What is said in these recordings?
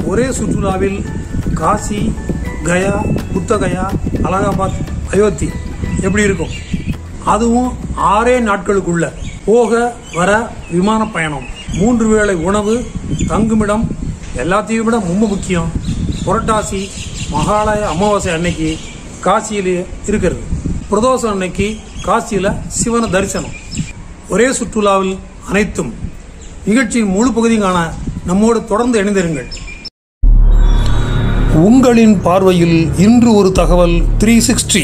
ஒரே சுற்றுலாவில் காசி கயா புத்தகயா அலகாபாத் அயோத்தி எப்படி இருக்கும் அதுவும் ஆறே நாட்களுக்குள்ள போக வர விமான பயணம் மூன்று வேளை உணவு தங்குமிடம் எல்லாத்தையும் விட ரொம்ப முக்கியம் புரட்டாசி மகாலய அமாவாசை அன்னைக்கு காசியிலே இருக்கிறது பிரதோஷம் அன்னைக்கு காசியில சிவன தரிசனம் ஒரே சுற்றுலாவில் அனைத்தும் நிகழ்ச்சியின் முழு பகுதியும் காண நம்மோடு தொடர்ந்து இணைந்திருங்கள் உங்களின் பார்வையில் இன்று ஒரு தகவல் த்ரீ சிக்ஸ்டி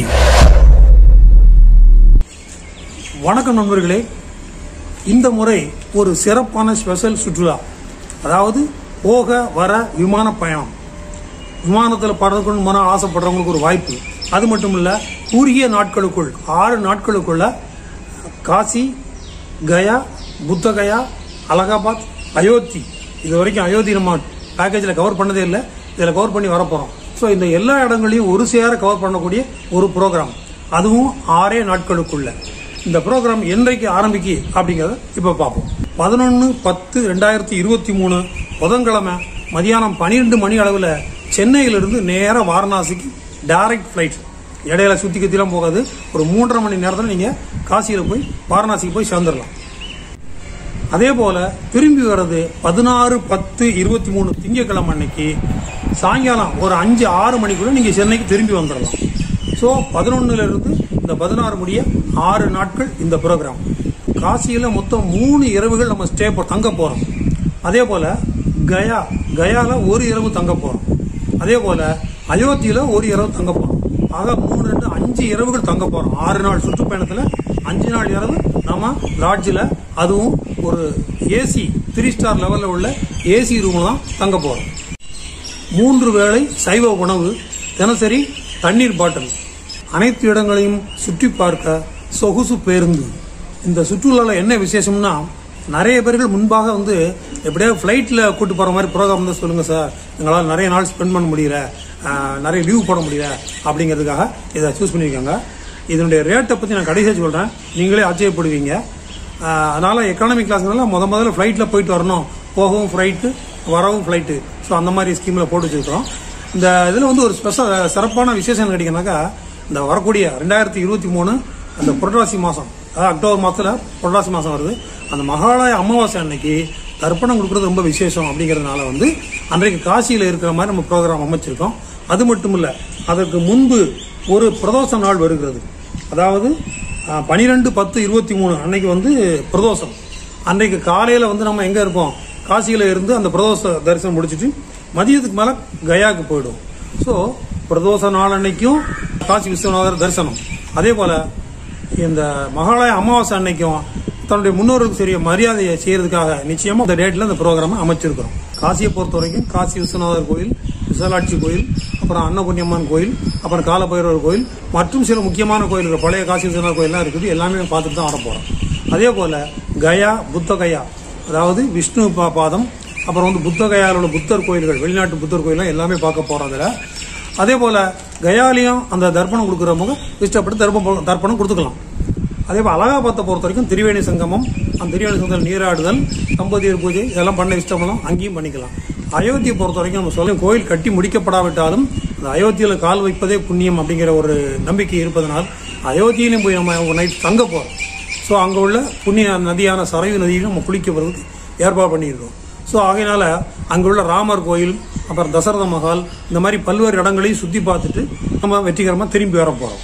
வணக்கம் நண்பர்களே இந்த முறை ஒரு சிறப்பான ஸ்பெஷல் சுற்றுலா அதாவது போக வர விமான பயணம் விமானத்தில் பறக்கணும்னு மன ஆசைப்படுறவங்களுக்கு ஒரு வாய்ப்பு அது மட்டும் இல்ல குறுகிய நாட்களுக்குள் ஆறு நாட்களுக்குள்ள காசி கயா புத்தகயா அலகாபாத் அயோத்தி இது வரைக்கும் அயோத்தி நம்ம பேக்கேஜில் கவர் பண்ணதே இல்லை இதில் கவர் பண்ணி வரப்போகிறோம் ஸோ இந்த எல்லா இடங்களையும் ஒரு சேர கவர் பண்ணக்கூடிய ஒரு ப்ரோக்ராம் அதுவும் ஆறே நாட்களுக்குள்ள இந்த ப்ரோக்ராம் என்றைக்கு ஆரம்பிக்கு அப்படிங்கிறத இப்போ பார்ப்போம் பதினொன்று பத்து ரெண்டாயிரத்தி இருபத்தி மூணு புதன்கிழமை மதியானம் பன்னிரெண்டு மணி அளவில் சென்னையிலிருந்து நேராக வாரணாசிக்கு டைரக்ட் ஃப்ளைட் இடையில சுற்றி கத்திலாம் போகாது ஒரு மூன்றரை மணி நேரத்தில் நீங்கள் காசியில் போய் வாரணாசிக்கு போய் சேர்ந்துடலாம் அதே போல திரும்பி வர்றது பதினாறு பத்து இருபத்தி மூணு திங்கட்கிழமை அன்னைக்கு சாயங்காலம் ஒரு அஞ்சு ஆறு மணிக்குள்ள நீங்க சென்னைக்கு திரும்பி வந்துடலாம் ஸோ பதினொன்னுல இருந்து இந்த பதினாறு முடிய ஆறு நாட்கள் இந்த ப்ரோக்ராம் காசியில மொத்தம் மூணு இரவுகள் நம்ம ஸ்டே தங்க போறோம் அதே போல கயா கயால ஒரு இரவு தங்க போறோம் அதே போல அயோத்தியில ஒரு இரவு தங்க போறோம் ஆக மூணு ரெண்டு அஞ்சு இரவுகள் தங்க போறோம் ஆறு நாள் சுற்றுப்பயணத்துல அஞ்சு நாள் இரவு நாம லாட்ஜில் அதுவும் ஒரு ஏசி த்ரீ ஸ்டார் லெவலில் உள்ள ஏசி ரூம்ல தான் தங்க போறோம் மூன்று வேளை சைவ உணவு தினசரி தண்ணீர் பாட்டில் அனைத்து இடங்களையும் சுற்றி பார்க்க சொகுசு பேருந்து இந்த சுற்றுலாவில் என்ன விசேஷம்னா நிறைய பேர்கள் முன்பாக வந்து எப்படியாவது ஃப்ளைட்டில் கூட்டு போகிற மாதிரி ப்ரோக்ராம் தான் சொல்லுங்கள் சார் எங்களால் நிறைய நாள் ஸ்பெண்ட் பண்ண முடியல ஆஹ், நிறைய லீவ் போட முடியல அப்படிங்கிறதுக்காக இதை சூஸ் பண்ணியிருக்காங்க இதனுடைய ரேட்டை பற்றி நான் கடைசியாக சொல்கிறேன் நீங்களே ஆச்சரியப்படுவீங்க ஆஹ், அதனால எக்கானமி கிளாஸ்னால முத முதல்ல ஃப்ளைட்டில் போயிட்டு வரணும் போகவும் ஃப்ளைட்டு வரவும் ஃப்ளைட்டு ஸோ அந்த மாதிரி ஸ்கீமில் போட்டு வச்சிருக்கிறோம் இந்த இதில் வந்து ஒரு ஸ்பெஷல் சிறப்பான விசேஷம் கிடைக்குனாக்கா இந்த வரக்கூடிய ரெண்டாயிரத்தி இருபத்தி மூணு அந்த புரட்டாசி மாதம் அதாவது அக்டோபர் மாதத்தில் புரட்டாசி மாதம் வருது அந்த மகாலய அமாவாசை அன்னைக்கு தர்ப்பணம் கொடுக்கறது ரொம்ப விசேஷம் அப்படிங்கிறதுனால வந்து அன்றைக்கு காசியில் இருக்கிற மாதிரி நம்ம ப்ரோக்ராம் அமைச்சிருக்கோம் அது மட்டும் இல்லை அதற்கு முன்பு ஒரு பிரதோஷ நாள் வருகிறது அதாவது பனிரெண்டு பத்து இருபத்தி மூணு அன்னைக்கு வந்து பிரதோஷம் அன்றைக்கு காலையில் வந்து நம்ம எங்கே இருப்போம் காசியில் இருந்து அந்த பிரதோஷ தரிசனம் முடிச்சிட்டு மதியத்துக்கு மேலே கயாவுக்கு போயிடுவோம் ஸோ பிரதோஷ நாள் அன்னைக்கும் காசி விஸ்வநாதர் தரிசனம் அதே போல் இந்த மகாலய அமாவாசை அன்னைக்கும் தன்னுடைய முன்னோருக்கு சரிய மரியாதையை செய்யறதுக்காக நிச்சயமா இந்த டேட்ல இந்த ப்ரோக்ராமை அமைச்சிருக்கிறோம் காசியை பொறுத்த வரைக்கும் காசி விஸ்வநாதர் கோயில் விசாலாட்சி கோயில் அப்புறம் அன்னபுண்ணியம்மன் கோயில் அப்புறம் காலபைரவர் கோயில் மற்றும் சில முக்கியமான கோயில்கள் பழைய காசி விஸ்வநாதர் கோயில்லாம் இருக்குது எல்லாமே பார்த்துட்டு தான் வர போறோம் அதே போல கயா புத்த கயா அதாவது விஷ்ணு பா- பாதம் அப்புறம் வந்து புத்த கயாவில் உள்ள புத்தர் கோயில்கள் வெளிநாட்டு புத்தர் கோயிலாம் எல்லாமே பார்க்க போறோம் அதுல அதே போல கயாலையும் அந்த தர்ப்பணம் கொடுக்குறவங்க இஷ்டப்பட்டு தர்ப்பம் தர்ப்பணம் கொடுத்துக்கலாம் அதே போல் அலகாபாத்தை பொறுத்த வரைக்கும் திரிவேணி சங்கமம் அந்த திரிவேணி சங்கத்தில் நீராடுதல் தம்பதியர் பூஜை இதெல்லாம் பண்ண இஷ்டமெல்லாம் அங்கேயும் பண்ணிக்கலாம் அயோத்தியை பொறுத்த வரைக்கும் நம்ம சொல்ல கோயில் கட்டி முடிக்கப்படாவிட்டாலும் அந்த அயோத்தியில் கால் வைப்பதே புண்ணியம் அப்படிங்கிற ஒரு நம்பிக்கை இருப்பதனால் அயோத்தியிலும் போய் நம்ம ஒரு நைட் தங்க போகிறோம் ஸோ அங்கே உள்ள புண்ணிய நதியான சரைவு நதியிலும் நம்ம குளிக்க போகிறதுக்கு ஏற்பாடு பண்ணியிருக்கோம் ஸோ ஆகையினால அங்கே உள்ள ராமர் கோயில் அப்புறம் தசரத மகால் இந்த மாதிரி பல்வேறு இடங்களையும் சுற்றி பார்த்துட்டு நம்ம வெற்றிகரமாக திரும்பி வர போகிறோம்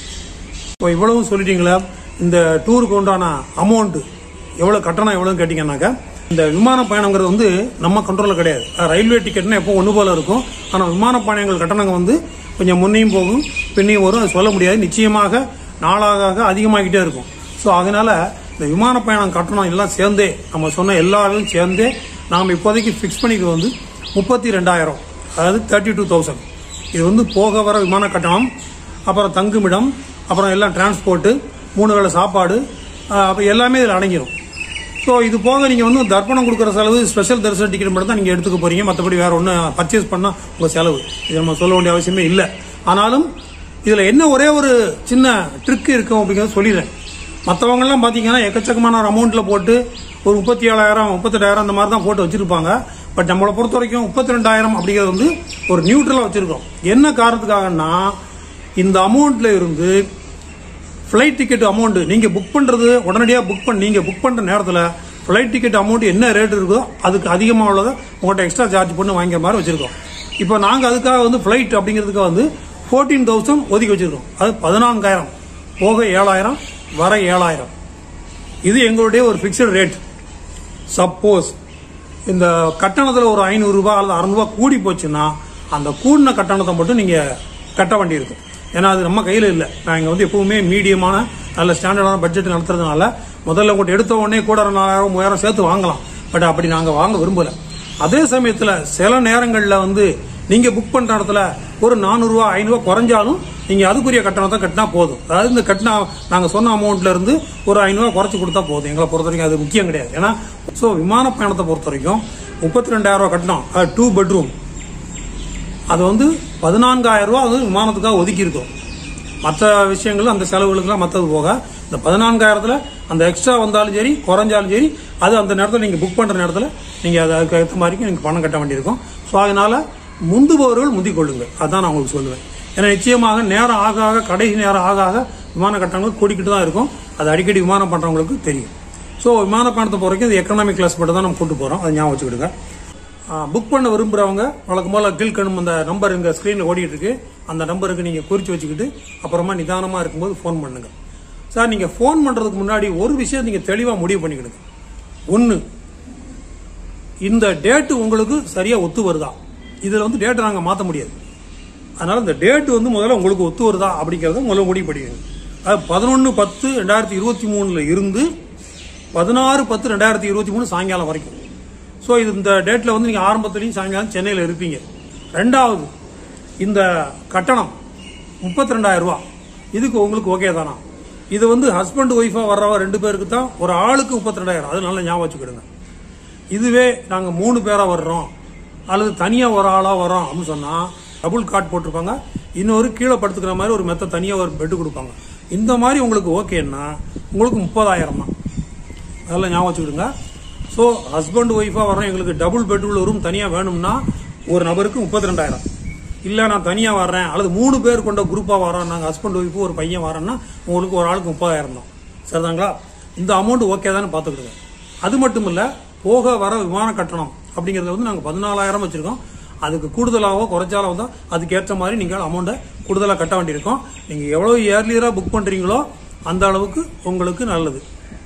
இப்போ இவ்வளவும் சொல்லிட்டீங்களா இந்த டூருக்கு உண்டான அமௌண்ட் எவ்வளோ கட்டணம் எவ்வளோன்னு கேட்டிங்கன்னாக்கா இந்த விமான பயணங்கிறது வந்து நம்ம கண்ட்ரோலில் கிடையாது அஹ் ரயில்வே டிக்கெட்னா எப்போ ஒன்று போல இருக்கும் ஆனால் விமான பயணங்கள் கட்டணங்கள் வந்து கொஞ்சம் முன்னையும் போகும் பின்னையும் வரும் அது சொல்ல முடியாது நிச்சயமாக நாளாக ஆக அதிகமாகிட்டே இருக்கும் ஸோ அதனால இந்த விமான பயணம் கட்டணம் எல்லாம் சேர்ந்தே நம்ம சொன்ன எல்லாரும் சேர்ந்தே நாம் இப்போதைக்கு ஃபிக்ஸ் பண்ணிக்கிறது வந்து முப்பத்தி ரெண்டாயிரம் அதாவது தேர்ட்டி டூ தௌசண்ட் இது வந்து போக வர விமான கட்டணம் அப்புறம் தங்குமிடம் அப்புறம் எல்லாம் டிரான்ஸ்போர்ட்டு மூணு வேளை சாப்பாடு அப்போ எல்லாமே இதில் அடங்கிடும் ஸோ இது போக நீங்கள் வந்து தர்ப்பணம் கொடுக்குற செலவு ஸ்பெஷல் தரிசன டிக்கெட் மட்டும் தான் நீங்கள் எடுத்துக்க போறீங்க மற்றபடி வேற ஒன்றும் பர்ச்சேஸ் பண்ணால் உங்கள் செலவு இது நம்ம சொல்ல வேண்டிய அவசியமே இல்லை ஆனாலும் இதில் என்ன ஒரே ஒரு சின்ன ட்ரிக் இருக்கும் அப்படிங்கிறத சொல்லிடுறேன் மற்றவங்கெல்லாம் பார்த்தீங்கன்னா எக்கச்சக்கமான ஒரு அமௌண்ட்டில் போட்டு ஒரு முப்பத்தி ஏழாயிரம் முப்பத்தெட்டாயிரம் அந்த மாதிரி தான் போட்டு வச்சிருப்பாங்க பட் நம்மளை பொறுத்த வரைக்கும் முப்பத்தி ரெண்டாயிரம் அப்படிங்கிறது வந்து ஒரு நியூட்ரலாக வச்சிருக்கோம் என்ன காரணத்துக்காகன்னா இந்த அமௌண்ட்ல இருந்து ஃப்ளைட் டிக்கெட் அமௌண்ட் நீங்க புக் பண்றது உடனடியாக புக் பண்ண நீங்க புக் பண்ற நேரத்தில் ஃப்ளைட் டிக்கெட் அமௌண்ட் என்ன ரேட் இருக்கோ அதுக்கு அதிகமாக உள்ளதை உங்கள்கிட்ட எக்ஸ்ட்ரா சார்ஜ் பண்ணி வாங்கிற மாதிரி வச்சிருக்கோம் இப்போ நாங்கள் அதுக்காக வந்து ஃப்ளைட் அப்படிங்கிறதுக்காக வந்து ஃபோர்டீன் தௌசண்ட் ஒதுக்கி வச்சிருக்கோம் அது பதினான்காயிரம் போக ஏழாயிரம் வர ஏழாயிரம் இது எங்களுடைய ஒரு ஃபிக்ஸட் ரேட் சப்போஸ் இந்த கட்டணத்தில் ஒரு ஐநூறு ரூபாய் அல்லது அறநூறுபா கூடி போச்சுன்னா அந்த கூடின கட்டணத்தை மட்டும் நீங்கள் கட்ட வேண்டியிருக்கும் ஏன்னா அது நம்ம கையில் இல்லை நாங்கள் வந்து எப்பவுமே மீடியமான நல்ல ஸ்டாண்டர்டான பட்ஜெட் நடத்துறதுனால முதல்ல உங்கள்கிட்ட எடுத்த உடனே கூட ஒரு நாலாயிரம் மூவாயிரம் சேர்த்து வாங்கலாம் பட் அப்படி நாங்கள் வாங்க விரும்பல அதே சமயத்தில் சில நேரங்களில் வந்து நீங்கள் புக் பண்ணுற இடத்துல ஒரு நானூறுரூவா ஐநூறுரூவா குறைஞ்சாலும் நீங்கள் அதுக்குரிய கட்டணத்தை கட்டினா போதும் அதாவது இந்த கட்டினா நாங்கள் சொன்ன அமௌண்ட்ல இருந்து ஒரு ஐநூறுரூவா குறைச்சி கொடுத்தா போதும் எங்களை பொறுத்த வரைக்கும் அது முக்கியம் கிடையாது ஏன்னா ஸோ விமான பயணத்தை பொறுத்த வரைக்கும் முப்பத்தி ரெண்டாயிரம் ரூபா கட்டணம் அது டூ பெட்ரூம் அது வந்து பதினான்காயிரம் ரூபா வந்து விமானத்துக்காக ஒதுக்கி இருக்கோம் மற்ற விஷயங்கள் அந்த செலவுகளுக்குலாம் மற்றது போக இந்த பதினான்காயிரத்துல அந்த எக்ஸ்ட்ரா வந்தாலும் சரி குறைஞ்சாலும் சரி அது அந்த நேரத்தில் நீங்கள் புக் பண்ணுற நேரத்தில் நீங்கள் அது அதுக்கு ஏற்ற மாதிரி நீங்கள் பணம் கட்ட வேண்டியிருக்கும் ஸோ அதனால முந்துபவர்கள் முந்திக் கொள்ளுங்கள் அதான் நான் உங்களுக்கு சொல்லுவேன் ஏன்னா நிச்சயமாக நேரம் ஆக ஆக கடைசி நேரம் ஆக ஆக விமான கட்டணங்கள் கூடிக்கிட்டு தான் இருக்கும் அது அடிக்கடி விமானம் பண்ணுறவங்களுக்கு தெரியும் ஸோ விமான பயணத்தை பொறுத்த வரைக்கும் இது எக்கனாமிக் கிளாஸ் மட்டும் தான் நம்ம கூட்டு போகிறோம் அதை ஞாபகம் வச்சுக்கிடுங்க புக் பண்ண விரும்புறவங்க வழக்கம் போல கீழ்கணும் அந்த நம்பர் இங்க ஸ்கிரீன்ல ஓடிட்டு இருக்கு அந்த நம்பருக்கு நீங்க குறிச்சு வச்சுக்கிட்டு அப்புறமா நிதானமா இருக்கும்போது ஃபோன் பண்ணுங்க சார் நீங்க ஃபோன் பண்றதுக்கு முன்னாடி ஒரு விஷயம் நீங்க தெளிவா முடிவு பண்ணிக்கிடுங்க ஒன்னு இந்த டேட்டு உங்களுக்கு சரியா ஒத்து வருதா இதுல வந்து டேட்டை நாங்க மாத்த முடியாது அதனால இந்த டேட் வந்து முதல்ல உங்களுக்கு ஒத்து வருதா அப்படிங்கறத முதல்ல முடிவு பண்ணிக்கணும் அது பதினொன்று பத்து ரெண்டாயிரத்தி இருபத்தி மூணுல இருந்து பதினாறு பத்து ரெண்டாயிரத்தி இருபத்தி மூணு சாயங்காலம் வரைக்கும் ஸோ இது இந்த டேட்ல வந்து நீங்க ஆரம்பத்துலேயும் சாயங்காலம் சென்னையில் இருப்பீங்க ரெண்டாவது இந்த கட்டணம் முப்பத்தி ரெண்டாயிரம் ரூபா இதுக்கு உங்களுக்கு ஓகே தானா இது வந்து ஹஸ்பண்ட் ஒய்ஃபா வர்றவ ரெண்டு பேருக்கு தான் ஒரு ஆளுக்கு முப்பத்தி ரெண்டாயிரம் அது நல்லா ஞாபகம் வச்சுக்கிடுங்க இதுவே நாங்க மூணு பேரா வர்றோம் அல்லது தனியா ஒரு ஆளா வரோம் அப்படின்னு சொன்னா டபுள் காட் போட்டிருப்பாங்க இன்னொரு கீழே படுத்துக்கிற மாதிரி ஒரு மெத்த தனியா ஒரு பெட் கொடுப்பாங்க இந்த மாதிரி உங்களுக்கு ஓகேன்னா உங்களுக்கு முப்பதாயிரம் தான் அதெல்லாம் ஞாபகம் வச்சுக்கிடுங்க ஸோ ஹஸ்பண்ட் ஒய்ஃபாக வரோம் எங்களுக்கு டபுள் பெட்ரூம் ரூம் தனியாக வேணும்னா ஒரு நபருக்கு முப்பத்தி ரெண்டாயிரம் இல்லை நான் தனியாக வர்றேன் அல்லது மூணு பேர் கொண்ட குரூப்பாக வரோம் நாங்கள் ஹஸ்பண்ட் ஒய்ஃபு ஒரு பையன் வரோன்னா உங்களுக்கு ஒரு ஆளுக்கு முப்பதாயிரம் தான் சரிதாங்களா இந்த அமௌண்ட் ஓகே தானே பார்த்துக்கிடுங்க அது மட்டும் இல்லை போக வர விமான கட்டணம் அப்படிங்கறத வந்து நாங்கள் பதினாலாயிரம் வச்சிருக்கோம் அதுக்கு கூடுதலாகவோ குறைச்சாலோ தான் அதுக்கேற்ற மாதிரி நீங்கள் அமௌண்ட்டை கூடுதலாக கட்ட வேண்டியிருக்கும் நீங்கள் எவ்வளோ இயர்லியராக புக் பண்ணுறீங்களோ அந்த அளவுக்கு உங்களுக்கு நல்லது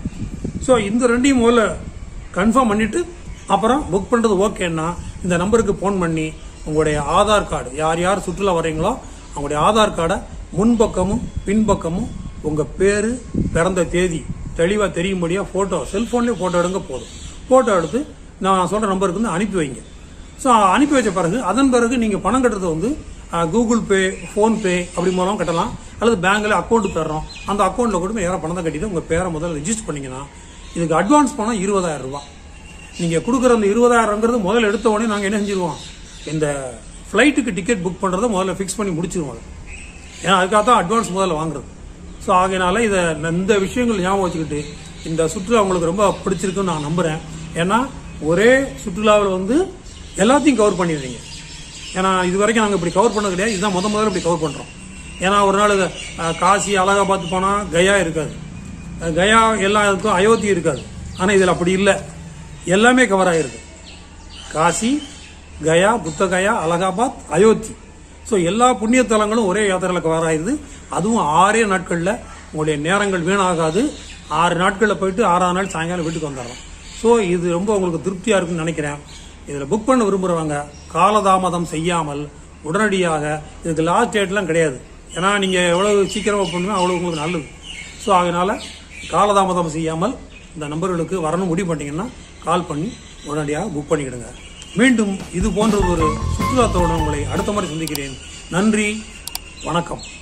ஸோ இந்த ரெண்டையும் முதல்ல கன்ஃபார்ம் பண்ணிட்டு அப்புறம் புக் பண்ணுறது ஓகேன்னா இந்த நம்பருக்கு ஃபோன் பண்ணி உங்களுடைய ஆதார் கார்டு யார் யார் சுற்றுலா வர்றீங்களோ அவங்களுடைய ஆதார் கார்டை முன்பக்கமும் பின்பக்கமும் உங்கள் பேர் பிறந்த தேதி தெளிவாக தெரியும்படியாக ஃபோட்டோ செல்ஃபோன்லேயே ஃபோட்டோ எடுங்க போதும் ஃபோட்டோ எடுத்து நான் சொல்கிற நம்பருக்கு வந்து அனுப்பி வைங்க ஸோ அனுப்பி வச்ச பிறகு அதன் பிறகு நீங்கள் பணம் கட்டுறது வந்து கூகுள் பே ஃபோன்பே அப்படி மூலம் கட்டலாம் அல்லது பேங்க்ல அக்கௌண்ட் தர்றோம் அந்த அக்கௌண்ட்டில் கூட நேராக பணத்தை கட்டிட்டு உங்கள் பேரை முதல்ல ரெஜிஸ்டர் பண்ணீங்கன்னா இதுக்கு அட்வான்ஸ் பணம் இருபதாயிரம் ரூபாய் நீங்கள் கொடுக்குற அந்த இருபதாயிரங்கிறது முதல்ல எடுத்த உடனே நாங்கள் என்ன செஞ்சிருவோம் இந்த ஃப்ளைட்டுக்கு டிக்கெட் புக் பண்ணுறதை முதல்ல ஃபிக்ஸ் பண்ணி முடிச்சிருவோம் அதை. ஏன்னா அதுக்காக தான் அட்வான்ஸ் முதல்ல வாங்குறது ஸோ ஆகையினால இதை இந்த விஷயங்கள் ஞாபகம் வச்சுக்கிட்டு இந்த சுற்றுலா உங்களுக்கு ரொம்ப பிடிச்சிருக்குன்னு நான் நம்புகிறேன் ஏன்னா ஒரே சுற்றுலாவில் வந்து எல்லாத்தையும் கவர் பண்ணிடுறீங்க ஏன்னா இது வரைக்கும் நாங்கள் இப்படி கவர் பண்ணது கிடையாது இதுதான் முத முதல்ல இப்படி கவர் பண்ணுறோம் ஏன்னா ஒரு நாள் அஹ், காசி அலகாபாத் போனால் கயா இருக்காது அஹ், கயா எல்லாம் இருக்கும் அயோத்தி இருக்காது ஆனால் இதில் அப்படி இல்லை எல்லாமே கவர் ஆகிருக்கு காசி கயா புத்தகயா அலகாபாத் அயோத்தி ஸோ எல்லா புண்ணிய தலங்களும் ஒரே யாத்திரையில் கவர் ஆயிருது அதுவும் ஆறே நாட்களில் உங்களுடைய நேரங்கள் வீணாகாது ஆறு நாட்களில் போயிட்டு ஆறாவது நாள் சாயங்காலம் வீட்டுக்கு வந்துடலாம் ஸோ இது ரொம்ப உங்களுக்கு திருப்தியாக இருக்குன்னு நினைக்கிறேன் இதில் புக் பண்ண விரும்புகிறவங்க காலதாமதம் செய்யாமல் உடனடியாக இதுக்கு லாஸ்ட் டேட்லாம் கிடையாது ஏன்னா நீங்கள் எவ்வளவு சீக்கிரமாக பண்ணுவீங்க அவ்வளோ உங்களுக்கு நல்லது ஸோ அதனால காலதாமதம் செய்யாமல் இந்த நம்பர்களுக்கு வரணும் முடிவு பண்ணிங்கன்னா கால் பண்ணி உடனடியாக புக் பண்ணிக்கிடுங்க மீண்டும் இது போன்ற ஒரு சுற்றுலா தோழன் உங்களை அடுத்த முறை சந்திக்கிறேன் நன்றி வணக்கம்